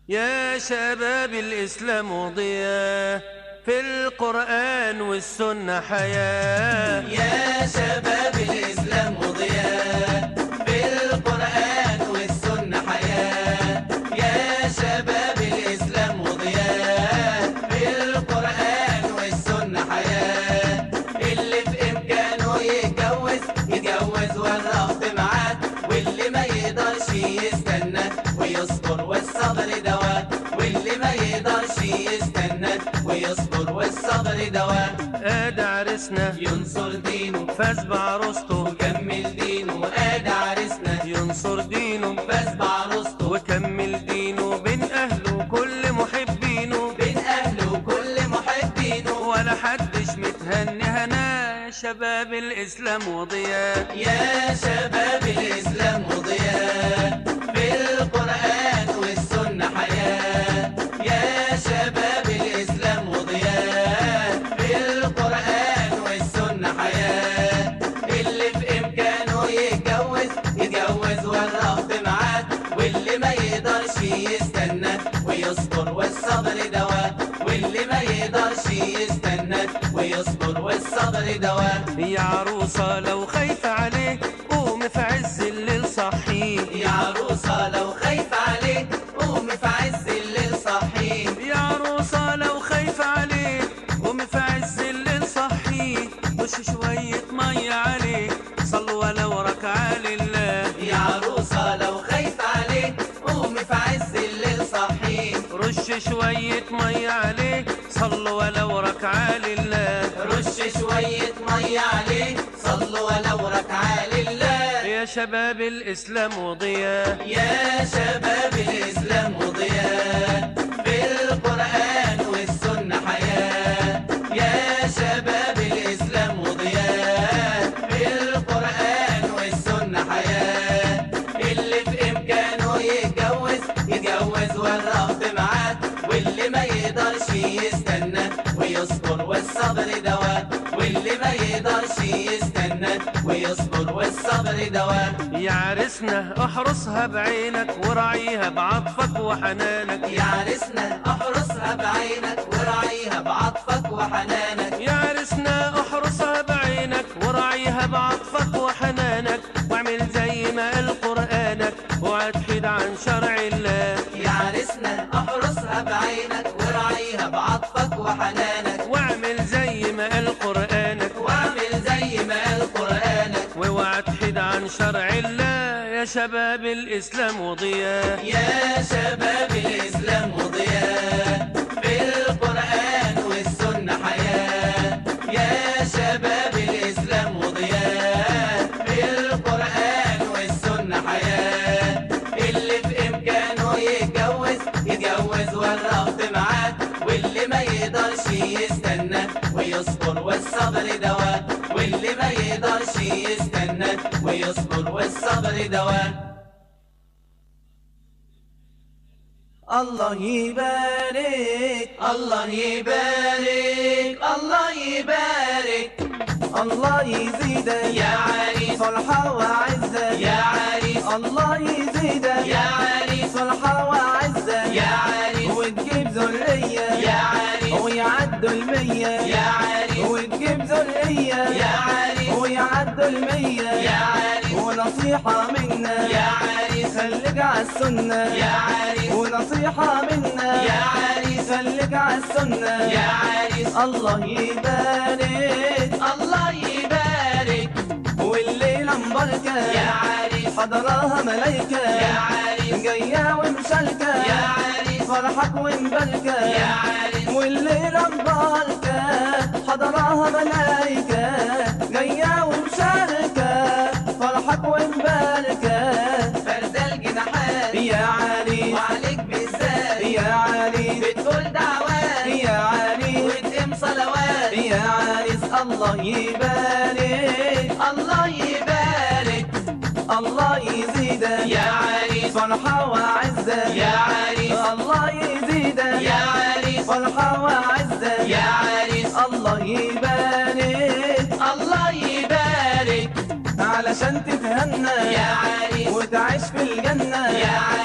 يا شباب الإسلام ضياء في القرآن والسنة حياة يا شباب الإسلام ضياء في القرآن والسنة حياة يا شباب الإسلام ضياء في القرآن والسنة حياة اللي في إمكانه يتجوز يتجوز والرفض معاه واللي ما يقدرش يستنى ويصبر والصبر دواء واللي ما يقدرش يستنى ويصبر والصبر دواء ادي عرسنا ينصر دينه فاز بعروسته وكمل دينه وادي عرسنا ينصر دينه فاز بعروسته وكمل دينه بين أهله كل محبينه بين اهله وكل محبينه ولا حدش متهني هنا يا شباب الإسلام وضياء يا شباب الاسلام ضياء في القران والسنه حياه يا شباب الاسلام ضياء في القران والسنه حياه اللي في امكانه يتجوز يتجوز والرفض معاه واللي ما يقدرش يستنى ويصبر والصبر دواء واللي ما يقدرش يستنى ويصبر والصبر دواء يا عروسة لو خايفة عليه قوم في عز الليل صحيه يا عروسة لو خايفة عليك قومي في عز الليل صحيه يا عروسة لو خايفة عليه قوم في عز الليل صحيه وش شوية مية عليه صلوا ولو ركعة لله يا عروسة لو خايفة عليك قومي في عز الليل صحيه رش شوية مية عليه صلوا ولو ركعة لله رش شوية مية عليه صلوا ولو ركعة لله يا شباب الإسلام وضياء يا شباب الإسلام ضياء في القرآن والسنة حياة يا شباب الإسلام ضياء في القرآن والسنة حياة اللي في إمكانه يتجوز يتجوز والرفض معاه واللي ما يقدرش يستنى ويصبر والصبر دواء واللي ما يقدرش يستنى ويصبر والصبر دواء يا عرسنا احرسها بعينك وراعيها بعطفك وحنانك يا عرسنا احرسها بعينك وراعيها بعطفك وحنانك يا عرسنا احرسها بعينك وراعيها بعطفك وحنانك واعمل زي ما قال قرآنك اوعى تحيد عن شرع الله يا عرسنا احرسها بعينك وراعيها بعطفك وحنانك واعمل زي ما قال قرآنك واعمل زي ما قال قرآنك واوعى تحيد عن شرع الله يا شباب الإسلام وضياء يا شباب الإسلام ضياء في القرآن والسنة حياة يا شباب الإسلام ضياء في القرآن والسنة حياة اللي في إمكانه يتجوز يتجوز والرفض معاه واللي ما يقدرش يستنى ويصبر والصبر دواء واللي ما يقدرش يستنى ويصبر والصبر دواء الله يبارك الله يبارك الله يبارك الله يزيدك يا عريس فرحة وعزة يا عريس الله يزيدك يا عريس فرحة وعزة يا عريس وتجيب ذرية يا عريس ويعدوا المية يا عريس وتجيب ذرية يا عريس ويعدوا المية يا عريس ونصيحة منا يا عريس خليك على السنة يا عريس ونصيحة منا يا عريس خليك على السنة يا عريس الله يبارك الله يبارك والليلة مباركة يا عريس حضراها ملايكة يا عريس جاية ومشاركة يا عريس فرحك ومباركة يا عريس والليلة مباركة حضراها ملايكة جاية ومشاركة فرحك ومباركة فرد الجناحات يا علي وعليك بالذات يا علي بتقول دعوات يا علي وتقيم صلوات يا عريس الله يبارك الله يبارك الله يزيدك يا عريس فرحة وعزة يا عريس الله يزيدك يا عريس فرحة وعزة يا عريس الله يبارك الله يبارك علشان تتهنى يا عريس وتعيش في الجنة يا عريس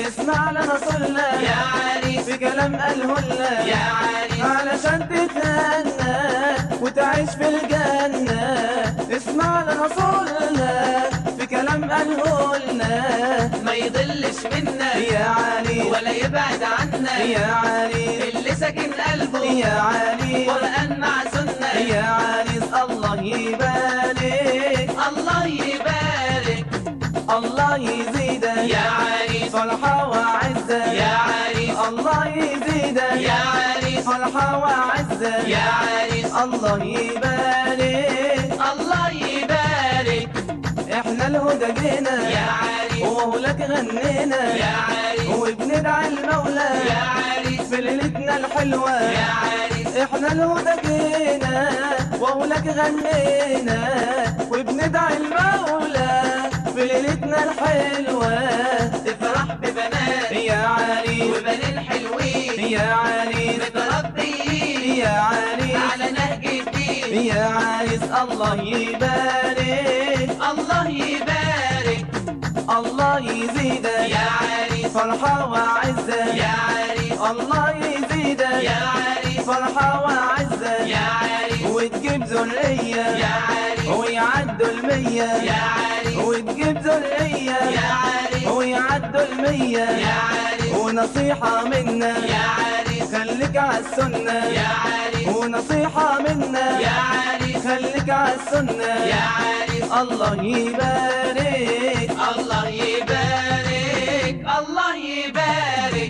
اسمع لنا صلنا يا عريس في كلام قاله لنا يا عريس علشان تتهنى وتعيش في الجنة اسمع لنا صلنا في كلام قاله لنا ما يضلش منا يا علي ولا يبعد عنا يا علي اللي ساكن قلبه يا علي قرآن مع سنة يا عريس الله يبارك الله يبارك الله يزيدك يا عريس فرحة وعزة يا عريس الله يزيدك يا عريس فرحة وعزة يا عريس الله يبارك الله يبارك احنا الهدى جينا يا عريس وهو لك غنينا يا عريس وبندعي المولى يا عريس في ليلتنا الحلوة يا عريس احنا الهدى جينا وهو لك غنينا وبندعي المولى في ليلتنا الحلوة تفرح ببنات يا علي وبنين حلوين يا علي متربيين يا علي على نهج الدين يا عريس الله يبارك الله يبارك الله يزيدك يا عريس فرحة وعزة يا عريس الله يزيدك يا عريس فرحة وعزة يا عريس وتجيب ذرية يا عريس ويعدوا المية يا عريس وتجيب ذرية يا عريس ويعدوا المية يا عريس ونصيحة منا يا عريس خليك على السنة يا عريس ونصيحة منا يا عريس خليك على السنة يا عريس الله يبارك الله يبارك الله يبارك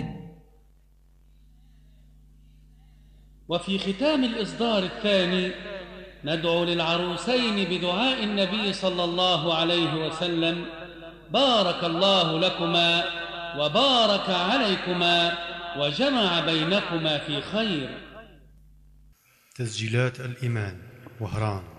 وفي ختام الإصدار الثاني ندعو للعروسين بدعاء النبي صلى الله عليه وسلم بارك الله لكما وبارك عليكما وجمع بينكما في خير تسجيلات الإيمان وهران